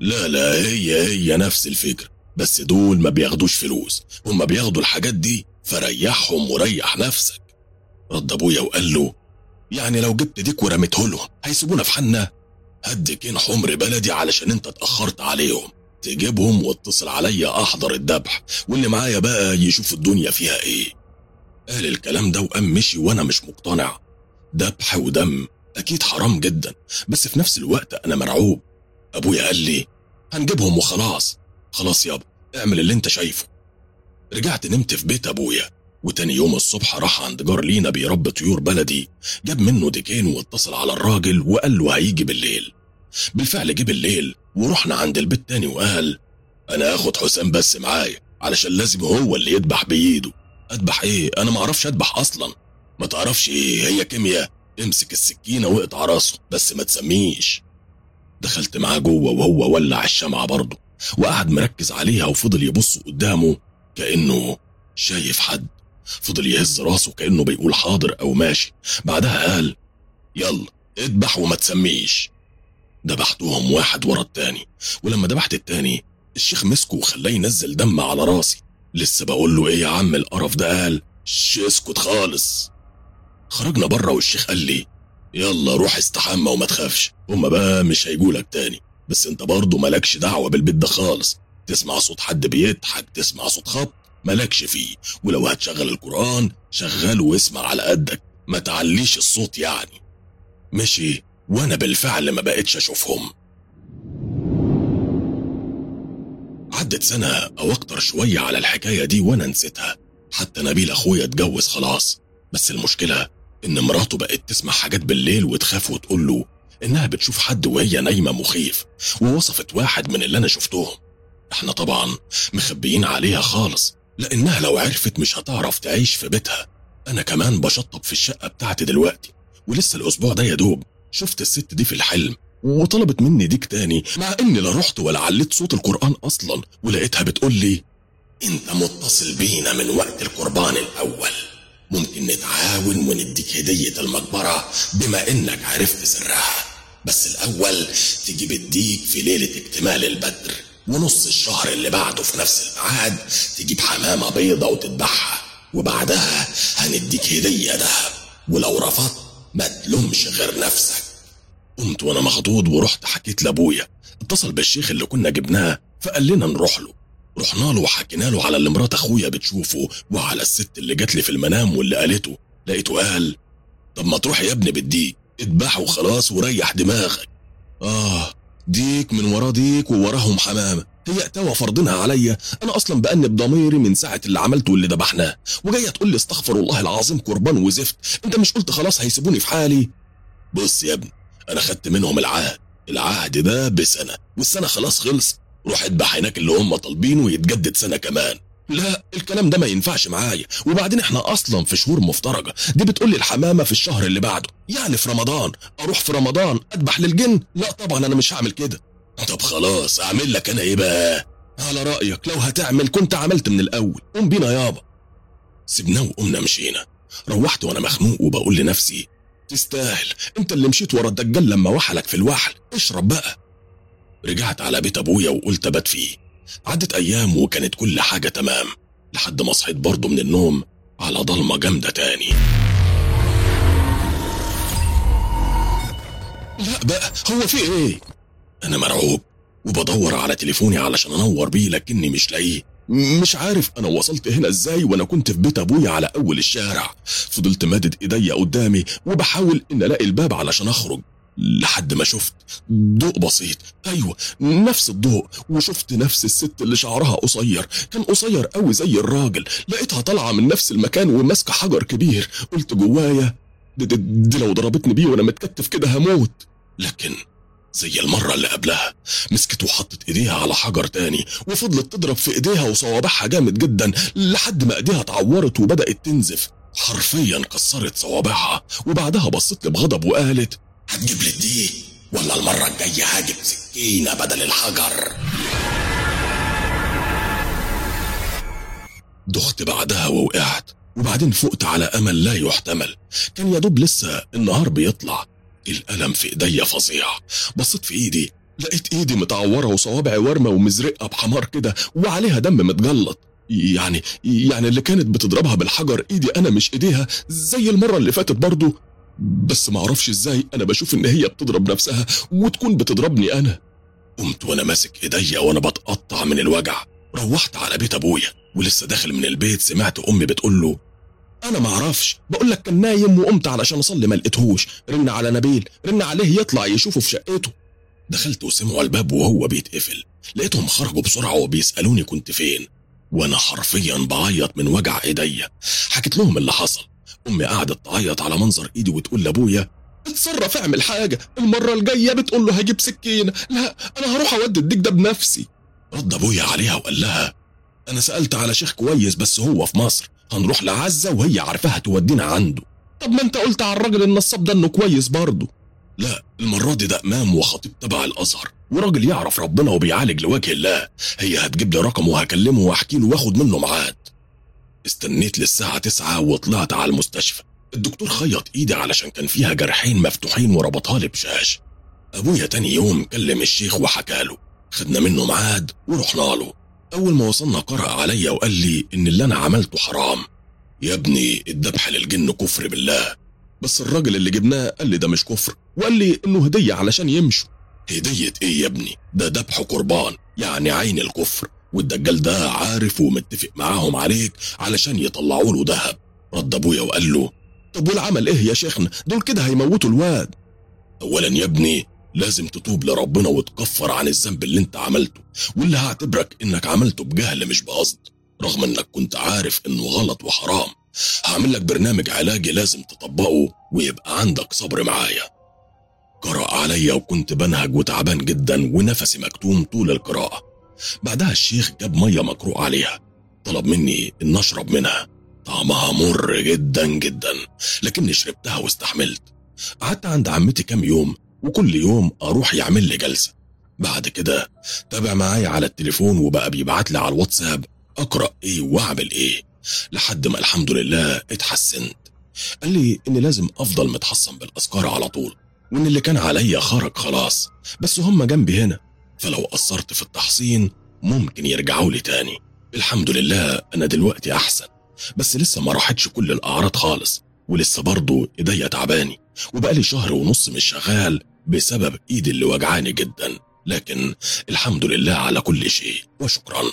لا لا هي هي نفس الفكرة بس دول ما بياخدوش فلوس هما بياخدوا الحاجات دي فريحهم وريح نفسك رد ابويا وقال له يعني لو جبت ديك ورميته لهم هيسيبونا في حالنا هديكين حمر بلدي علشان انت اتأخرت عليهم تجيبهم واتصل عليا احضر الذبح واللي معايا بقى يشوف الدنيا فيها ايه قال الكلام ده وقام مشي وانا مش مقتنع ذبح ودم اكيد حرام جدا بس في نفس الوقت انا مرعوب ابويا قال لي هنجيبهم وخلاص خلاص يابا اعمل اللي انت شايفه رجعت نمت في بيت ابويا وتاني يوم الصبح راح عند جار لينا بيربي طيور بلدي جاب منه ديكين واتصل على الراجل وقال له هيجي بالليل بالفعل جه بالليل ورحنا عند البيت تاني وقال انا هاخد حسام بس معايا علشان لازم هو اللي يذبح بايده اذبح ايه انا ما اعرفش اذبح اصلا ما تعرفش ايه هي كيمياء امسك السكينه واقطع راسه بس ما تسميش دخلت معاه جوه وهو ولع الشمعة برضه وقعد مركز عليها وفضل يبص قدامه كأنه شايف حد فضل يهز راسه كأنه بيقول حاضر أو ماشي بعدها قال يلا اذبح وما تسميش دبحتهم واحد ورا التاني ولما دبحت التاني الشيخ مسكه وخلاه ينزل دم على راسي لسه بقول له ايه يا عم القرف ده قال شش اسكت خالص خرجنا بره والشيخ قال لي يلا روح استحمى وما تخافش هما بقى مش هيجولك تاني بس انت برضه مالكش دعوة بالبيت ده خالص تسمع صوت حد بيضحك تسمع صوت خبط مالكش فيه ولو هتشغل القرآن شغله واسمع على قدك ما تعليش الصوت يعني مشي وانا بالفعل ما بقتش اشوفهم عدت سنة او اكتر شوية على الحكاية دي وانا نسيتها حتى نبيل اخويا اتجوز خلاص بس المشكلة ان مراته بقت تسمع حاجات بالليل وتخاف وتقول له انها بتشوف حد وهي نايمة مخيف ووصفت واحد من اللي انا شفتهم احنا طبعا مخبيين عليها خالص لانها لو عرفت مش هتعرف تعيش في بيتها انا كمان بشطب في الشقة بتاعتي دلوقتي ولسه الاسبوع ده يا دوب شفت الست دي في الحلم وطلبت مني ديك تاني مع اني لا رحت ولا عليت صوت القرآن اصلا ولقيتها بتقول لي انت متصل بينا من وقت القربان الاول ممكن نتعاون ونديك هدية المقبرة بما انك عرفت سرها بس الاول تجيب الديك في ليلة اكتمال البدر ونص الشهر اللي بعده في نفس الميعاد تجيب حمامة بيضة وتذبحها وبعدها هنديك هدية دهب ولو رفضت ما تلومش غير نفسك قمت وانا مخضوض ورحت حكيت لابويا اتصل بالشيخ اللي كنا جبناه فقال لنا نروح له رحنا له وحكينا له على اللي مرات اخويا بتشوفه وعلى الست اللي جات لي في المنام واللي قالته لقيته قال طب ما تروح يا ابني بالديك اذبحه وخلاص وريح دماغك اه ديك من وراه ديك ووراهم حمامه هي اتاوى فرضنها عليا انا اصلا بانب ضميري من ساعه اللي عملته واللي ذبحناه وجايه تقول لي استغفر الله العظيم قربان وزفت انت مش قلت خلاص هيسيبوني في حالي بص يا ابني انا خدت منهم العهد العهد ده بسنه والسنه خلاص خلص روح اذبح هناك اللي هم طالبينه ويتجدد سنه كمان لا الكلام ده ما ينفعش معايا وبعدين احنا اصلا في شهور مفترجه دي بتقول لي الحمامه في الشهر اللي بعده يعني في رمضان اروح في رمضان اذبح للجن لا طبعا انا مش هعمل كده طب خلاص اعمل لك انا ايه بقى على رايك لو هتعمل كنت عملت من الاول قوم بينا يابا سيبناه وقمنا مشينا روحت وانا مخنوق وبقول لنفسي تستاهل انت اللي مشيت ورا الدجال لما وحلك في الوحل اشرب بقى رجعت على بيت ابويا وقلت ابات فيه عدت ايام وكانت كل حاجه تمام لحد ما صحيت برضه من النوم على ضلمه جامده تاني لا بقى هو في ايه انا مرعوب وبدور على تليفوني علشان انور بيه لكني مش لاقيه مش عارف انا وصلت هنا ازاي وانا كنت في بيت ابويا على اول الشارع فضلت مادد ايديا قدامي وبحاول ان الاقي الباب علشان اخرج لحد ما شفت ضوء بسيط ايوه نفس الضوء وشفت نفس الست اللي شعرها قصير كان قصير قوي زي الراجل لقيتها طالعه من نفس المكان وماسكه حجر كبير قلت جوايا دي, دي, دي لو ضربتني بيه وانا متكتف كده هموت لكن زي المرة اللي قبلها مسكت وحطت ايديها على حجر تاني وفضلت تضرب في ايديها وصوابعها جامد جدا لحد ما ايديها اتعورت وبدأت تنزف حرفيا كسرت صوابعها وبعدها بصت لي بغضب وقالت هتجيب لي دي ولا المرة الجاية هجيب سكينة بدل الحجر دخت بعدها ووقعت وبعدين فقت على امل لا يحتمل كان يا دوب لسه النهار بيطلع الألم في إيديا فظيع بصيت في إيدي لقيت ايدي متعوره وصوابعي ورمه ومزرقه بحمار كده وعليها دم متجلط يعني يعني اللي كانت بتضربها بالحجر ايدي انا مش ايديها زي المره اللي فاتت برضه بس ما اعرفش ازاي انا بشوف ان هي بتضرب نفسها وتكون بتضربني انا قمت وانا ماسك ايديا وانا بتقطع من الوجع روحت على بيت ابويا ولسه داخل من البيت سمعت امي بتقول له انا ما اعرفش بقول لك كان نايم وقمت علشان اصلي ما لقيتهوش رن على نبيل رن عليه يطلع يشوفه في شقته دخلت وسمعوا الباب وهو بيتقفل لقيتهم خرجوا بسرعه وبيسالوني كنت فين وانا حرفيا بعيط من وجع ايديا حكيت لهم اللي حصل امي قعدت تعيط على منظر ايدي وتقول لابويا اتصرف اعمل حاجه المره الجايه بتقول له هجيب سكينه لا انا هروح اودي الديك ده بنفسي رد ابويا عليها وقال لها انا سالت على شيخ كويس بس هو في مصر هنروح لعزه وهي عارفاها تودينا عنده طب ما انت قلت على الراجل النصاب ده انه كويس برضه لا المرة دي ده إمام وخطيب تبع الأزهر وراجل يعرف ربنا وبيعالج لوجه الله هي هتجيب لي رقم وهكلمه واحكي له واخد منه ميعاد استنيت للساعة تسعة وطلعت على المستشفى الدكتور خيط ايدي علشان كان فيها جرحين مفتوحين وربطها لي بشاش ابويا تاني يوم كلم الشيخ وحكى له خدنا منه ميعاد ورحنا له اول ما وصلنا قرأ عليا وقال لي ان اللي انا عملته حرام يا ابني الذبح للجن كفر بالله بس الراجل اللي جبناه قال لي ده مش كفر وقال لي انه هدية علشان يمشوا هدية ايه يا ابني ده ذبح قربان يعني عين الكفر والدجال ده عارف ومتفق معاهم عليك علشان يطلعوا له ذهب رد ابويا وقال له طب والعمل ايه يا شيخنا دول كده هيموتوا الواد اولا يا ابني لازم تتوب لربنا وتكفر عن الذنب اللي انت عملته واللي هعتبرك انك عملته بجهل مش بقصد رغم انك كنت عارف انه غلط وحرام هعمل لك برنامج علاجي لازم تطبقه ويبقى عندك صبر معايا قرأ عليا وكنت بنهج وتعبان جدا ونفسي مكتوم طول القراءة بعدها الشيخ جاب مية مقروء عليها طلب مني ان اشرب منها طعمها مر جدا جدا لكني شربتها واستحملت قعدت عند عمتي كام يوم وكل يوم اروح يعمل لي جلسه بعد كده تابع معايا على التليفون وبقى بيبعت لي على الواتساب اقرا ايه واعمل ايه لحد ما الحمد لله اتحسنت قال لي اني لازم افضل متحصن بالاذكار على طول وان اللي كان عليا خرج خلاص بس هم جنبي هنا فلو قصرت في التحصين ممكن يرجعوا لي تاني الحمد لله انا دلوقتي احسن بس لسه ما راحتش كل الاعراض خالص ولسه برضه ايديا تعباني وبقالي شهر ونص مش شغال بسبب ايدي اللي وجعاني جدا لكن الحمد لله على كل شيء وشكرا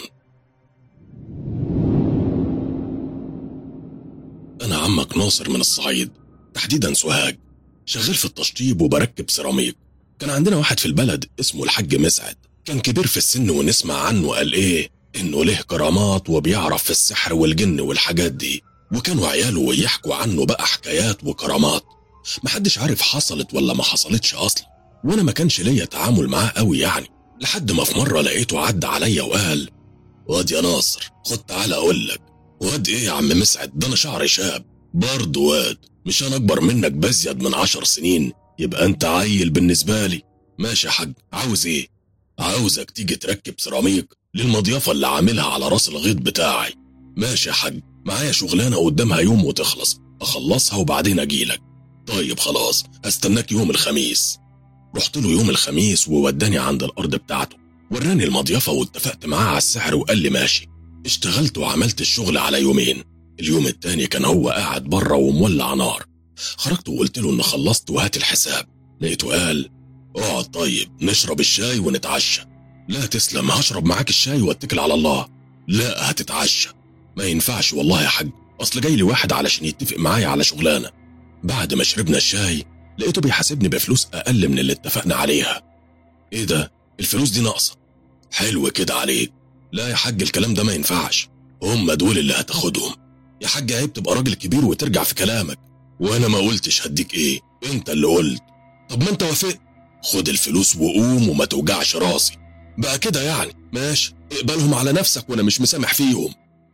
انا عمك ناصر من الصعيد تحديدا سوهاج شغال في التشطيب وبركب سيراميك كان عندنا واحد في البلد اسمه الحاج مسعد كان كبير في السن ونسمع عنه قال ايه انه له كرامات وبيعرف في السحر والجن والحاجات دي وكانوا عياله يحكوا عنه بقى حكايات وكرامات محدش عارف حصلت ولا ما حصلتش اصلا وانا ما كانش ليا تعامل معاه قوي يعني لحد ما في مره لقيته عدى عليا وقال واد يا ناصر خد تعالى اقول لك واد ايه يا عم مسعد ده انا شعري شاب برضه واد مش انا اكبر منك بزيد من عشر سنين يبقى انت عيل بالنسبه لي ماشي يا حاج عاوز ايه عاوزك تيجي تركب سيراميك للمضيافه اللي عاملها على راس الغيط بتاعي ماشي يا حاج معايا شغلانه قدامها يوم وتخلص اخلصها وبعدين اجيلك طيب خلاص استناك يوم الخميس رحت له يوم الخميس ووداني عند الارض بتاعته وراني المضيافه واتفقت معاه على السعر وقال لي ماشي اشتغلت وعملت الشغل على يومين اليوم التاني كان هو قاعد بره ومولع نار خرجت وقلت له ان خلصت وهات الحساب لقيته قال اقعد طيب نشرب الشاي ونتعشى لا تسلم هشرب معاك الشاي واتكل على الله لا هتتعشى ما ينفعش والله يا حاج اصل جاي لي واحد علشان يتفق معايا على شغلانه بعد ما شربنا الشاي لقيته بيحاسبني بفلوس اقل من اللي اتفقنا عليها ايه ده الفلوس دي ناقصه حلو كده عليك لا يا حاج الكلام ده ما ينفعش هم دول اللي هتاخدهم يا حاج عيب تبقى راجل كبير وترجع في كلامك وانا ما قلتش هديك ايه انت اللي قلت طب ما انت وافقت خد الفلوس وقوم وما توجعش راسي بقى كده يعني ماشي اقبلهم على نفسك وانا مش مسامح فيهم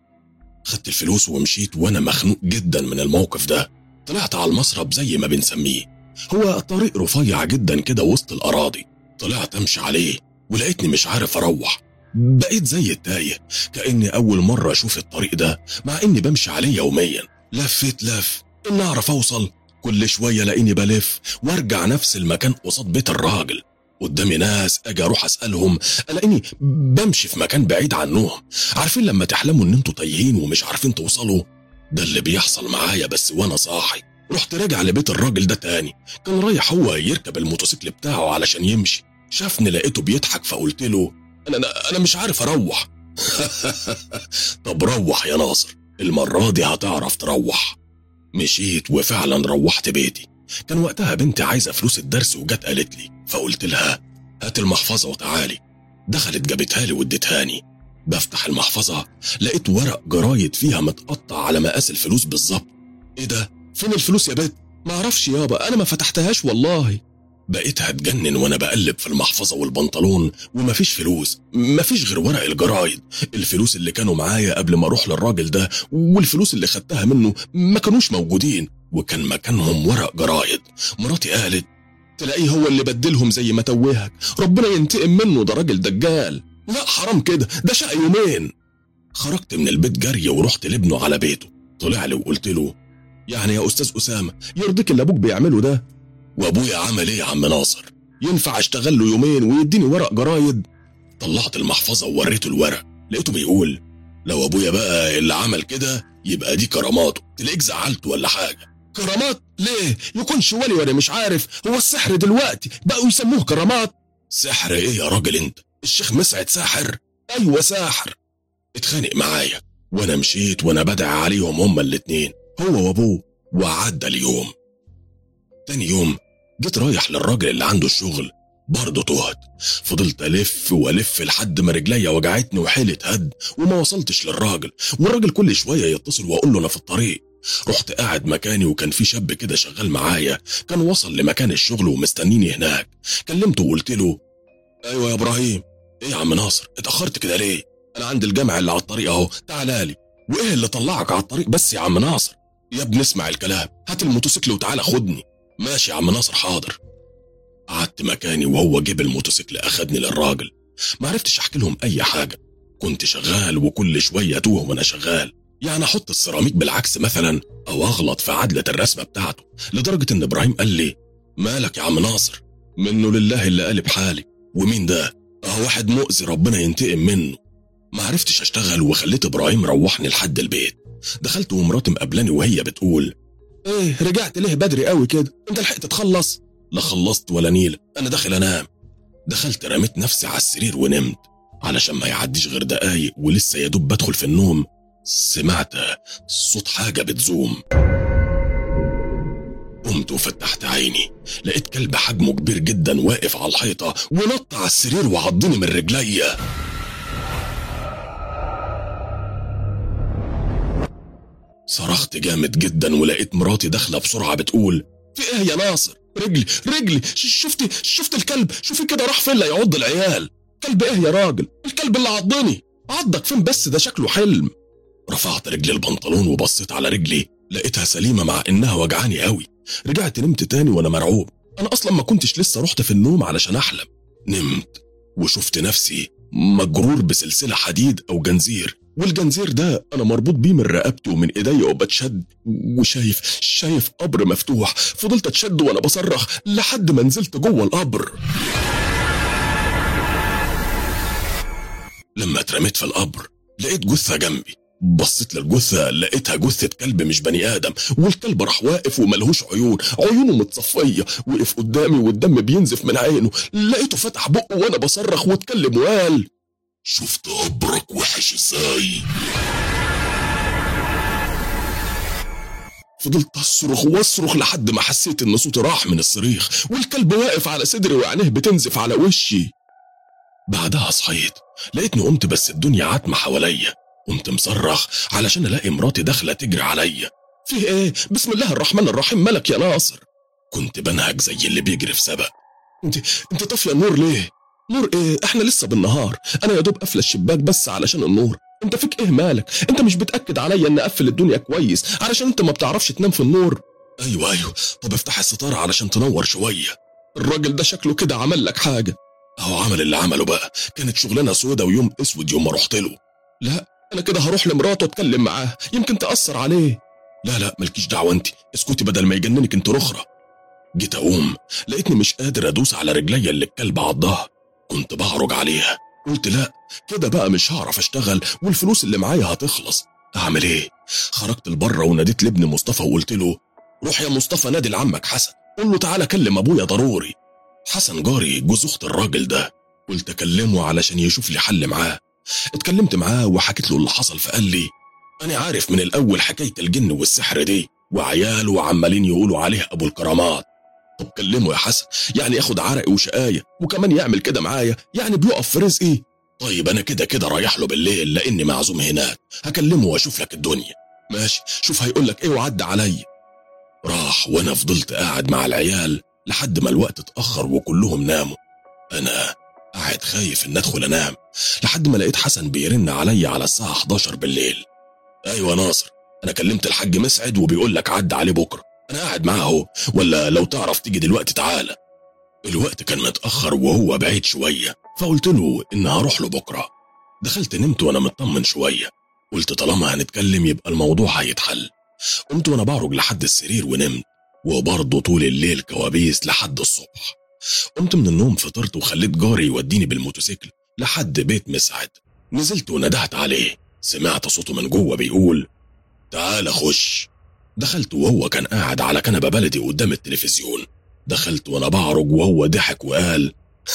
خدت الفلوس ومشيت وانا مخنوق جدا من الموقف ده طلعت على المصرب زي ما بنسميه هو طريق رفيع جدا كده وسط الاراضي طلعت امشي عليه ولقيتني مش عارف اروح بقيت زي التايه كاني اول مره اشوف الطريق ده مع اني بمشي عليه يوميا لفيت لف ان اعرف اوصل كل شويه لاقيني بلف وارجع نفس المكان قصاد بيت الراجل قدامي ناس اجي اروح اسالهم الاقيني بمشي في مكان بعيد عنهم عارفين لما تحلموا ان انتوا تايهين ومش عارفين توصلوا ده اللي بيحصل معايا بس وانا صاحي رحت راجع لبيت الراجل ده تاني كان رايح هو يركب الموتوسيكل بتاعه علشان يمشي شافني لقيته بيضحك فقلت له انا انا, أنا مش عارف اروح طب روح يا ناصر المرة دي هتعرف تروح مشيت وفعلا روحت بيتي كان وقتها بنتي عايزة فلوس الدرس وجت قالت لي فقلت لها هات المحفظة وتعالي دخلت جابتها لي واديتهاني بفتح المحفظة لقيت ورق جرايد فيها متقطع على مقاس الفلوس بالظبط ايه ده فين الفلوس يا بت معرفش يابا انا ما فتحتهاش والله بقيت هتجنن وانا بقلب في المحفظة والبنطلون ومفيش فلوس مفيش غير ورق الجرايد الفلوس اللي كانوا معايا قبل ما اروح للراجل ده والفلوس اللي خدتها منه ما كانوش موجودين وكان مكانهم ورق جرايد مراتي قالت تلاقيه هو اللي بدلهم زي ما توهك ربنا ينتقم منه ده راجل دجال لا حرام كده ده شقى يومين خرجت من البيت جري ورحت لابنه على بيته طلع لي وقلت له يعني يا استاذ اسامه يرضيك اللي ابوك بيعمله ده وابويا عمل ايه يا عم ناصر ينفع اشتغل له يومين ويديني ورق جرايد طلعت المحفظه ووريته الورق لقيته بيقول لو ابويا بقى اللي عمل كده يبقى دي كراماته تلاقيك زعلت ولا حاجه كرامات ليه يكونش ولي وانا مش عارف هو السحر دلوقتي بقوا يسموه كرامات سحر ايه يا راجل انت الشيخ مسعد ساحر ايوه ساحر اتخانق معايا وانا مشيت وانا بدعي عليهم هما الاتنين هو وابوه وعدى اليوم تاني يوم جيت رايح للراجل اللي عنده الشغل برضه تهت فضلت الف والف لحد ما رجليا وجعتني وحيلة هد وما وصلتش للراجل والراجل كل شويه يتصل واقول له انا في الطريق رحت قاعد مكاني وكان في شاب كده شغال معايا كان وصل لمكان الشغل ومستنيني هناك كلمته وقلت له ايوه يا ابراهيم ايه يا عم ناصر اتاخرت كده ليه انا عند الجامع اللي على الطريق اهو تعالى لي وايه اللي طلعك على الطريق بس يا عم ناصر يا ابني اسمع الكلام هات الموتوسيكل وتعالى خدني ماشي يا عم ناصر حاضر قعدت مكاني وهو جيب الموتوسيكل اخدني للراجل ما عرفتش احكي لهم اي حاجه كنت شغال وكل شويه اتوه وانا شغال يعني احط السيراميك بالعكس مثلا او اغلط في عدله الرسمه بتاعته لدرجه ان ابراهيم قال لي مالك يا عم ناصر منه لله اللي قالب حالي ومين ده اه واحد مؤذي ربنا ينتقم منه ما عرفتش اشتغل وخليت ابراهيم روحني لحد البيت دخلت ومراتي مقابلاني وهي بتقول ايه رجعت ليه بدري قوي كده انت لحقت تخلص لا خلصت ولا نيل انا داخل انام دخلت رميت نفسي على السرير ونمت علشان ما يعديش غير دقايق ولسه يا دوب بدخل في النوم سمعت صوت حاجه بتزوم قمت وفتحت عيني لقيت كلب حجمه كبير جدا واقف على الحيطه ونط على السرير وعضني من رجليا صرخت جامد جدا ولقيت مراتي داخله بسرعه بتقول في ايه يا ناصر رجلي رجلي شفتي شفت الكلب شوفي كده راح فين لا يعض العيال كلب ايه يا راجل الكلب اللي عضني عضك فين بس ده شكله حلم رفعت رجلي البنطلون وبصيت على رجلي لقيتها سليمه مع انها وجعاني قوي رجعت نمت تاني وانا مرعوب انا اصلا ما كنتش لسه رحت في النوم علشان احلم نمت وشفت نفسي مجرور بسلسله حديد او جنزير والجنزير ده انا مربوط بيه من رقبتي ومن ايديا وبتشد وشايف شايف قبر مفتوح فضلت اتشد وانا بصرخ لحد ما نزلت جوه القبر لما اترميت في القبر لقيت جثه جنبي بصيت للجثة لقيتها جثة كلب مش بني آدم والكلب راح واقف وملهوش عيون عيونه متصفية وقف قدامي والدم بينزف من عينه لقيته فتح بقه وأنا بصرخ واتكلم وقال شفت قبرك وحش ازاي فضلت اصرخ واصرخ لحد ما حسيت ان صوتي راح من الصريخ والكلب واقف على صدري وعينيه بتنزف على وشي بعدها صحيت لقيتني قمت بس الدنيا عتمة حواليا قمت مصرخ علشان الاقي مراتي داخله تجري عليا فيه ايه بسم الله الرحمن الرحيم ملك يا ناصر كنت بنهج زي اللي بيجري في سبق انت انت طافيه النور ليه نور ايه احنا لسه بالنهار انا يا دوب قافله الشباك بس علشان النور انت فيك ايه مالك انت مش بتاكد عليا ان اقفل الدنيا كويس علشان انت ما بتعرفش تنام في النور ايوه ايوه طب افتح الستاره علشان تنور شويه الراجل ده شكله كده عمل لك حاجه اهو عمل اللي عمله بقى كانت شغلانه سودا ويوم اسود يوم ما رحت له لا انا كده هروح لمراته اتكلم معاه يمكن تاثر عليه لا لا مالكيش دعوه انت اسكتي بدل ما يجننك انت رخره جيت أقوم لقيتني مش قادر أدوس على رجليا اللي الكلب عضها كنت بعرج عليها قلت لا كده بقى مش هعرف أشتغل والفلوس اللي معايا هتخلص أعمل إيه؟ خرجت لبره وناديت لابن مصطفى وقلت له روح يا مصطفى نادي لعمك حسن قول له تعالى كلم أبويا ضروري حسن جاري جوز أخت الراجل ده قلت أكلمه علشان يشوف لي حل معاه اتكلمت معاه وحكيت له اللي حصل فقال لي أنا عارف من الأول حكاية الجن والسحر دي وعياله عمالين يقولوا عليه أبو الكرامات طب كلمه يا حسن يعني ياخد عرق وشقاية وكمان يعمل كده معايا يعني بيقف في رزقي طيب أنا كده كده رايح له بالليل لأني معزوم هناك هكلمه وأشوف لك الدنيا ماشي شوف هيقول لك إيه وعد عليا راح وأنا فضلت قاعد مع العيال لحد ما الوقت اتأخر وكلهم ناموا أنا قاعد خايف إن أدخل أنام لحد ما لقيت حسن بيرن عليا على الساعة 11 بالليل أيوة ناصر أنا كلمت الحاج مسعد وبيقول لك عد عليه بكرة أنا قاعد معاه أهو ولا لو تعرف تيجي دلوقتي تعالى الوقت كان متأخر وهو بعيد شوية فقلت له إن هروح له بكرة دخلت نمت وأنا مطمن شوية قلت طالما هنتكلم يبقى الموضوع هيتحل قمت وأنا بعرج لحد السرير ونمت وبرضه طول الليل كوابيس لحد الصبح قمت من النوم فطرت وخليت جاري يوديني بالموتوسيكل لحد بيت مسعد نزلت وندهت عليه سمعت صوته من جوه بيقول تعال خش دخلت وهو كان قاعد على كنبة بلدي قدام التلفزيون دخلت وانا بعرج وهو ضحك وقال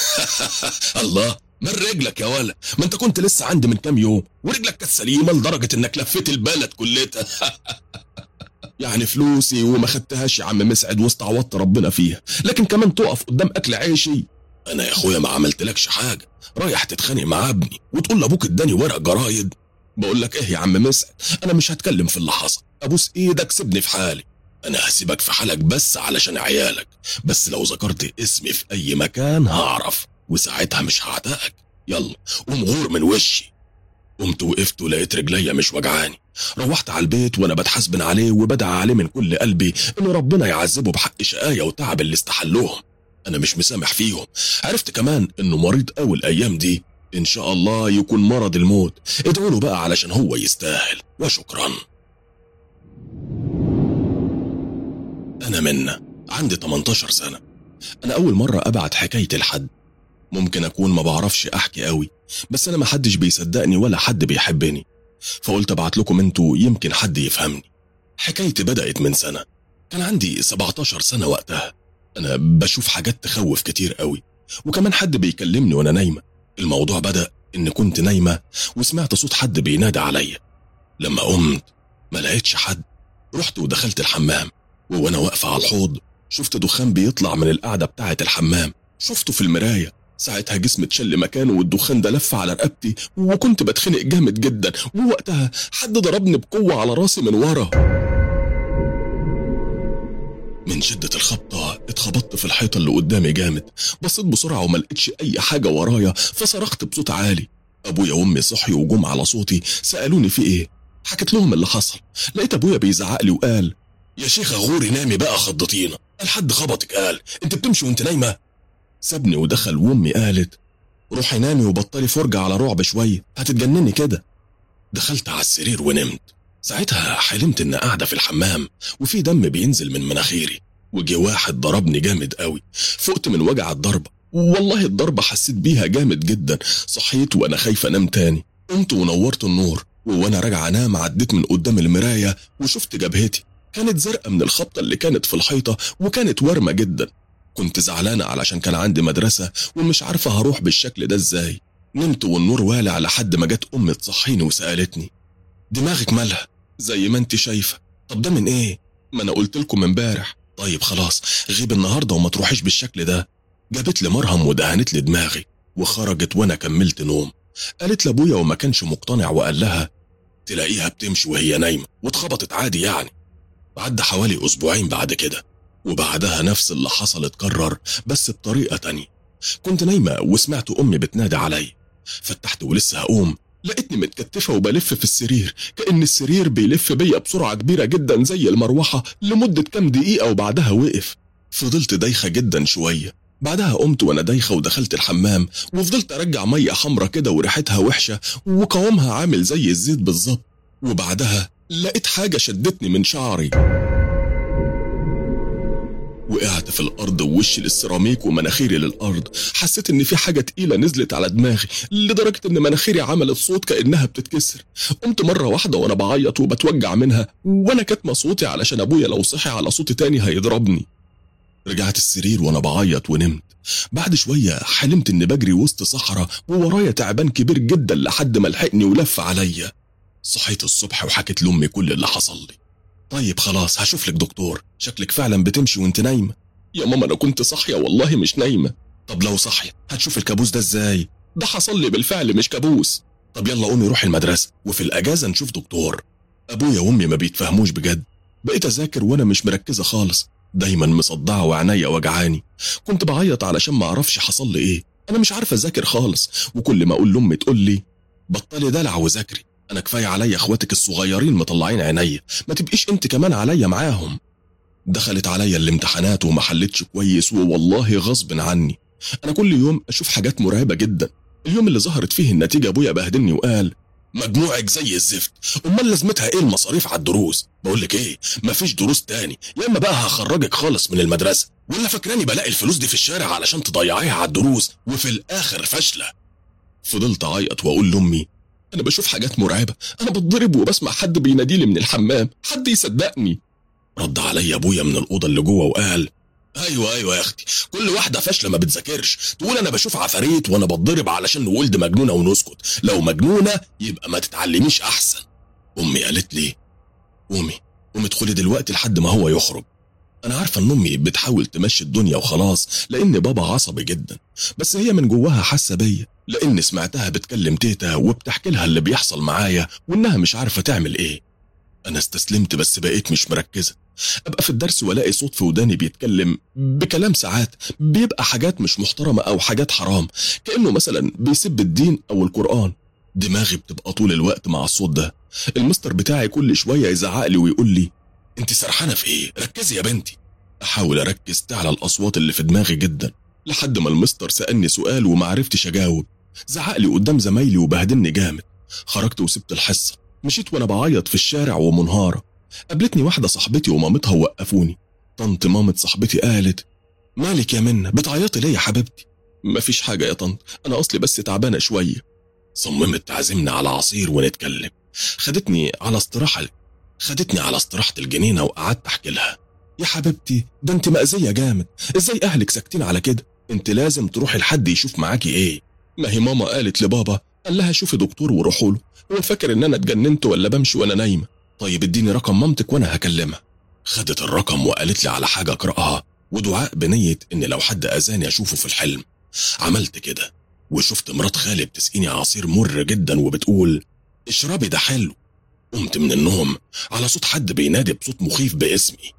الله من رجلك يا ولا ما انت كنت لسه عندي من كام يوم ورجلك كانت سليمه لدرجه انك لفيت البلد كلتها يعني فلوسي وما خدتهاش يا عم مسعد واستعوضت ربنا فيها لكن كمان تقف قدام اكل عيشي انا يا اخويا ما عملتلكش حاجه رايح تتخانق مع ابني وتقول لابوك اداني ورق جرايد بقول لك ايه يا عم مسعد انا مش هتكلم في اللي حصل ابوس ايدك سيبني في حالي انا هسيبك في حالك بس علشان عيالك بس لو ذكرت اسمي في اي مكان هعرف وساعتها مش هعتقك يلا قوم غور من وشي قمت وقفت ولقيت رجليا مش وجعاني روحت على البيت وانا بتحاسبن عليه وبدعى عليه من كل قلبي ان ربنا يعذبه بحق شقاية وتعب اللي استحلوهم انا مش مسامح فيهم عرفت كمان انه مريض قوي الايام دي ان شاء الله يكون مرض الموت ادعوا له بقى علشان هو يستاهل وشكرا انا منا عندي 18 سنة انا اول مرة ابعت حكايتي لحد ممكن اكون ما بعرفش احكي قوي بس انا ما حدش بيصدقني ولا حد بيحبني فقلت ابعت لكم انتوا يمكن حد يفهمني حكايتي بدأت من سنة كان عندي 17 سنة وقتها انا بشوف حاجات تخوف كتير قوي وكمان حد بيكلمني وانا نايمة الموضوع بدأ ان كنت نايمة وسمعت صوت حد بينادي عليا لما قمت ما لقيتش حد رحت ودخلت الحمام وانا واقفة على الحوض شفت دخان بيطلع من القعدة بتاعة الحمام شفته في المراية ساعتها جسمي اتشل مكانه والدخان ده لف على رقبتي وكنت بتخنق جامد جدا ووقتها حد ضربني بقوة على راسي من ورا من شدة الخبطة اتخبطت في الحيطة اللي قدامي جامد بصيت بسرعة وما لقيتش أي حاجة ورايا فصرخت بصوت عالي أبويا وأمي صحيوا وجم على صوتي سألوني في إيه حكيت لهم اللي حصل لقيت أبويا بيزعق لي وقال يا شيخة غوري نامي بقى خضتينا الحد خبطك قال انت بتمشي وانت نايمة سابني ودخل وامي قالت روحي نامي وبطلي فرجة على رعب شوية هتتجنني كده دخلت على السرير ونمت ساعتها حلمت ان قاعدة في الحمام وفي دم بينزل من مناخيري وجي واحد ضربني جامد قوي فقت من وجع الضربة والله الضربة حسيت بيها جامد جدا صحيت وانا خايفة انام تاني قمت ونورت النور وانا راجع انام عديت من قدام المراية وشفت جبهتي كانت زرقاء من الخبطة اللي كانت في الحيطة وكانت ورمة جدا كنت زعلانة علشان كان عندي مدرسة ومش عارفة هروح بالشكل ده ازاي نمت والنور والع لحد ما جت أمي تصحيني وسألتني دماغك مالها زي ما انت شايفة طب ده من ايه ما انا قلت لكم امبارح طيب خلاص غيب النهاردة وما تروحيش بالشكل ده جابت لي مرهم ودهنت لي دماغي وخرجت وانا كملت نوم قالت لابويا وما كانش مقتنع وقال لها تلاقيها بتمشي وهي نايمة واتخبطت عادي يعني عدى حوالي أسبوعين بعد كده وبعدها نفس اللي حصل اتكرر بس بطريقة تانية كنت نايمة وسمعت أمي بتنادي علي فتحت ولسه هقوم لقيتني متكتفة وبلف في السرير كأن السرير بيلف بيا بسرعة كبيرة جدا زي المروحة لمدة كام دقيقة وبعدها وقف فضلت دايخة جدا شوية بعدها قمت وانا دايخة ودخلت الحمام وفضلت ارجع مية حمرة كده وريحتها وحشة وقوامها عامل زي الزيت بالظبط وبعدها لقيت حاجة شدتني من شعري وقعت في الارض ووشي للسيراميك ومناخيري للارض حسيت ان في حاجه تقيله نزلت على دماغي لدرجه ان مناخيري عملت صوت كانها بتتكسر قمت مره واحده وانا بعيط وبتوجع منها وانا كاتمه صوتي علشان ابويا لو صحي على صوتي تاني هيضربني رجعت السرير وانا بعيط ونمت بعد شوية حلمت إني بجري وسط صحراء وورايا تعبان كبير جدا لحد ما لحقني ولف عليا صحيت الصبح وحكيت لأمي كل اللي حصل لي طيب خلاص هشوف لك دكتور شكلك فعلا بتمشي وانت نايمة يا ماما أنا كنت صاحية والله مش نايمة طب لو صاحية هتشوف الكابوس ده ازاي ده حصل لي بالفعل مش كابوس طب يلا قومي روحي المدرسة وفي الأجازة نشوف دكتور أبويا وأمي ما بيتفهموش بجد بقيت أذاكر وأنا مش مركزة خالص دايما مصدعة وعينيا وجعاني كنت بعيط علشان ما اعرفش حصل لي ايه انا مش عارفه اذاكر خالص وكل ما اقول لامي تقول لي بطلي دلع وذاكري انا كفايه عليا اخواتك الصغيرين مطلعين عينيا ما تبقيش انت كمان عليا معاهم دخلت عليا الامتحانات وما حلتش كويس ووالله غصب عني انا كل يوم اشوف حاجات مرعبه جدا اليوم اللي ظهرت فيه النتيجه ابويا بهدلني وقال مجموعك زي الزفت امال لازمتها ايه المصاريف على الدروس بقول لك ايه مفيش دروس تاني يا اما بقى هخرجك خالص من المدرسه ولا فاكراني بلاقي الفلوس دي في الشارع علشان تضيعيها على الدروس وفي الاخر فاشله فضلت اعيط واقول لامي انا بشوف حاجات مرعبه انا بتضرب وبسمع حد بيناديلي من الحمام حد يصدقني رد عليا ابويا من الاوضه اللي جوه وقال ايوه ايوه يا اختي كل واحده فاشله ما بتذاكرش تقول انا بشوف عفاريت وانا بتضرب علشان نقول دي مجنونه ونسكت لو مجنونه يبقى ما تتعلميش احسن امي قالت لي قومي قومي ادخلي دلوقتي لحد ما هو يخرج انا عارفه ان امي بتحاول تمشي الدنيا وخلاص لان بابا عصبي جدا بس هي من جواها حاسه بيا لان سمعتها بتكلم تيتا وبتحكي لها اللي بيحصل معايا وانها مش عارفه تعمل ايه انا استسلمت بس بقيت مش مركزه ابقى في الدرس والاقي صوت في وداني بيتكلم بكلام ساعات بيبقى حاجات مش محترمه او حاجات حرام كانه مثلا بيسب الدين او القران دماغي بتبقى طول الوقت مع الصوت ده المستر بتاعي كل شويه يزعق لي ويقول لي انت سرحانه في ايه ركزي يا بنتي احاول اركز تعلى الاصوات اللي في دماغي جدا لحد ما المستر سالني سؤال ومعرفتش اجاوب زعق لي قدام زمايلي وبهدلني جامد خرجت وسبت الحصه مشيت وانا بعيط في الشارع ومنهاره قابلتني واحده صاحبتي ومامتها ووقفوني طنط مامة صاحبتي قالت مالك يا منى بتعيطي ليه يا حبيبتي مفيش حاجه يا طنط انا اصلي بس تعبانه شويه صممت تعزمني على عصير ونتكلم خدتني على استراحه خدتني على استراحه الجنينه وقعدت احكي لها يا حبيبتي ده انت مأذيه جامد ازاي اهلك ساكتين على كده انت لازم تروحي لحد يشوف معاكي ايه ما هي ماما قالت لبابا قال لها شوفي دكتور وروحوا له هو فاكر ان انا اتجننت ولا بمشي وانا نايمه طيب اديني رقم مامتك وانا هكلمها خدت الرقم وقالت لي على حاجه اقراها ودعاء بنيه ان لو حد اذاني اشوفه في الحلم عملت كده وشفت مرات خالي بتسقيني عصير مر جدا وبتقول اشربي ده حلو قمت من النوم على صوت حد بينادي بصوت مخيف باسمي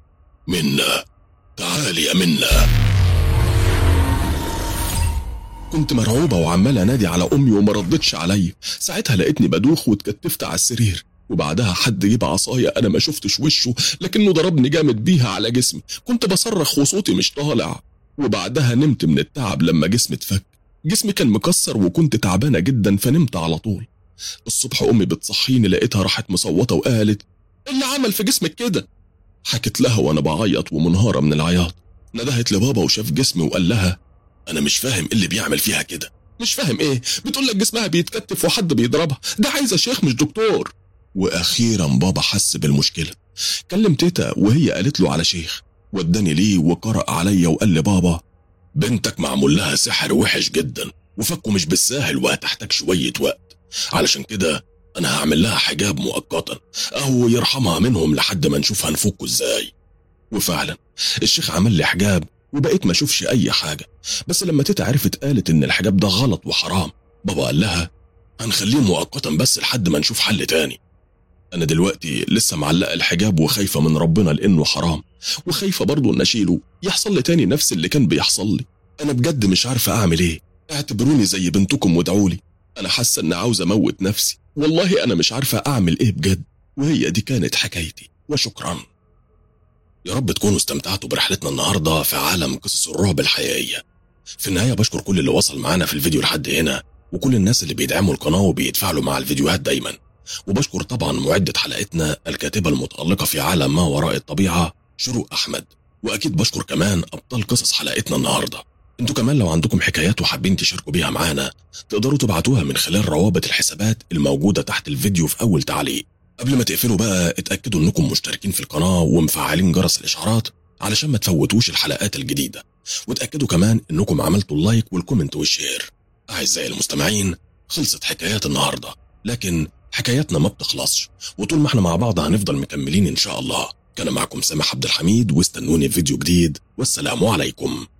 منا تعالي يا منا كنت مرعوبة وعمال أنادي على أمي وما ردتش عليا ساعتها لقيتني بدوخ واتكتفت على السرير وبعدها حد جيب عصاية أنا ما شفتش وشه لكنه ضربني جامد بيها على جسمي كنت بصرخ وصوتي مش طالع وبعدها نمت من التعب لما جسمي اتفك جسمي كان مكسر وكنت تعبانة جدا فنمت على طول الصبح أمي بتصحيني لقيتها راحت مصوتة وقالت إيه اللي عمل في جسمك كده حكت لها وأنا بعيط ومنهارة من العياط ندهت لبابا وشاف جسمي وقال لها أنا مش فاهم إيه اللي بيعمل فيها كده مش فاهم إيه بتقول لك جسمها بيتكتف وحد بيضربها ده عايزة شيخ مش دكتور واخيرا بابا حس بالمشكله كلم تيتا وهي قالت له على شيخ وداني ليه وقرأ عليا وقال لبابا بنتك معمول لها سحر وحش جدا وفكه مش بالساهل وهتحتاج شويه وقت علشان كده انا هعمل لها حجاب مؤقتا او يرحمها منهم لحد ما نشوف هنفكه ازاي وفعلا الشيخ عمل لي حجاب وبقيت ما اشوفش اي حاجه بس لما تيتا عرفت قالت ان الحجاب ده غلط وحرام بابا قال لها هنخليه مؤقتا بس لحد ما نشوف حل تاني أنا دلوقتي لسه معلقة الحجاب وخايفة من ربنا لأنه حرام وخايفة برضه إن أشيله يحصل لي تاني نفس اللي كان بيحصل لي أنا بجد مش عارفة أعمل إيه اعتبروني زي بنتكم وادعوا لي أنا حاسة إن عاوز أموت نفسي والله أنا مش عارفة أعمل إيه بجد وهي دي كانت حكايتي وشكرا يا رب تكونوا استمتعتوا برحلتنا النهاردة في عالم قصص الرعب الحقيقية في النهاية بشكر كل اللي وصل معانا في الفيديو لحد هنا وكل الناس اللي بيدعموا القناة وبيتفاعلوا مع الفيديوهات دايما وبشكر طبعا معدة حلقتنا الكاتبة المتألقة في عالم ما وراء الطبيعة شروق أحمد واكيد بشكر كمان ابطال قصص حلقتنا النهارده انتوا كمان لو عندكم حكايات وحابين تشاركوا بيها معانا تقدروا تبعتوها من خلال روابط الحسابات الموجوده تحت الفيديو في اول تعليق قبل ما تقفلوا بقى اتاكدوا انكم مشتركين في القناه ومفعلين جرس الاشعارات علشان ما تفوتوش الحلقات الجديده وتاكدوا كمان انكم عملتوا اللايك والكومنت والشير اعزائي المستمعين خلصت حكايات النهارده لكن حكاياتنا ما بتخلصش وطول ما احنا مع بعض هنفضل مكملين ان شاء الله كان معكم سامح عبد الحميد واستنوني في فيديو جديد والسلام عليكم